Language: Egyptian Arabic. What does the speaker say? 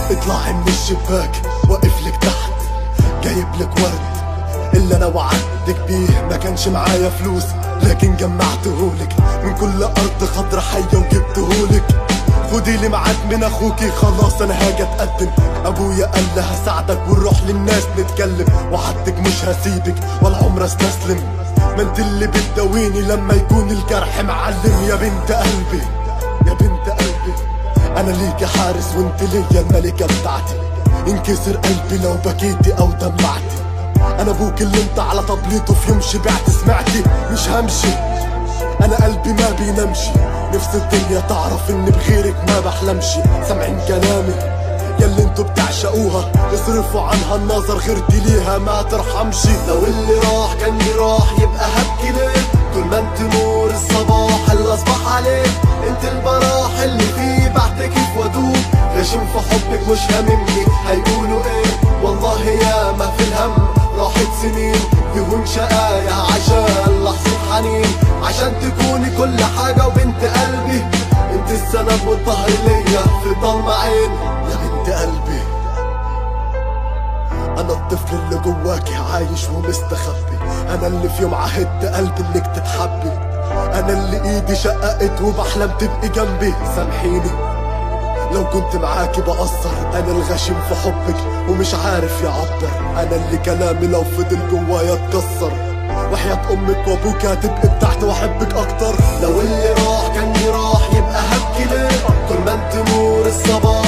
اطلعي من الشباك واقف لك تحت جايب لك ورد اللي انا وعدتك بيه ما كانش معايا فلوس لكن جمعتهولك من كل ارض خضرا حية وجبتهولك خدي لي ميعاد من اخوكي خلاص انا هاجي اتقدم ابويا قال لي هساعدك ونروح للناس نتكلم وعدتك مش هسيبك ولا عمر استسلم ما انت اللي بتداويني لما يكون الجرح معلم يا بنت قلبي يا بنت قلبي انا ليكي حارس وانت ليا الملكة بتاعتي انكسر قلبي لو بكيتي او دمعتي انا ابوك اللي انت على طبليته في يوم شبعت سمعتي مش همشي انا قلبي ما بينامش نفس الدنيا تعرف ان بغيرك ما بحلمش سامعين كلامي ياللي انتوا بتعشقوها اصرفوا عنها النظر غيرتي ليها ما ترحمش لو اللي راح كان راح يبقى هبكي ليه طول ما انت نور الصباح اللي اصبح عليك انت البراح اللي فيه بعتكف وادوب غشم في حبك مش هاممني هيقولوا ايه والله يا ما في الهم راحت سنين يهون شقايا عشان لحظة حنين عشان تكوني كل حاجة وبنت قلبي انت السند والظهر ليا في ضلمة عين يا بنت قلبي انا الطفل اللي جواكي عايش ومستخبي انا اللي في يوم عهدت قلبي انك تتحبي انا اللي ايدي شققت وبحلم تبقي جنبي سامحيني لو كنت معاكي بقصر انا الغشيم في حبك ومش عارف يعبر انا اللي كلامي لو فضل جوايا اتكسر وحياة امك وابوك هتبقي بتاعتي واحبك اكتر لو اللي راح كان راح يبقى هبكي ليه طول ما انت نور الصباح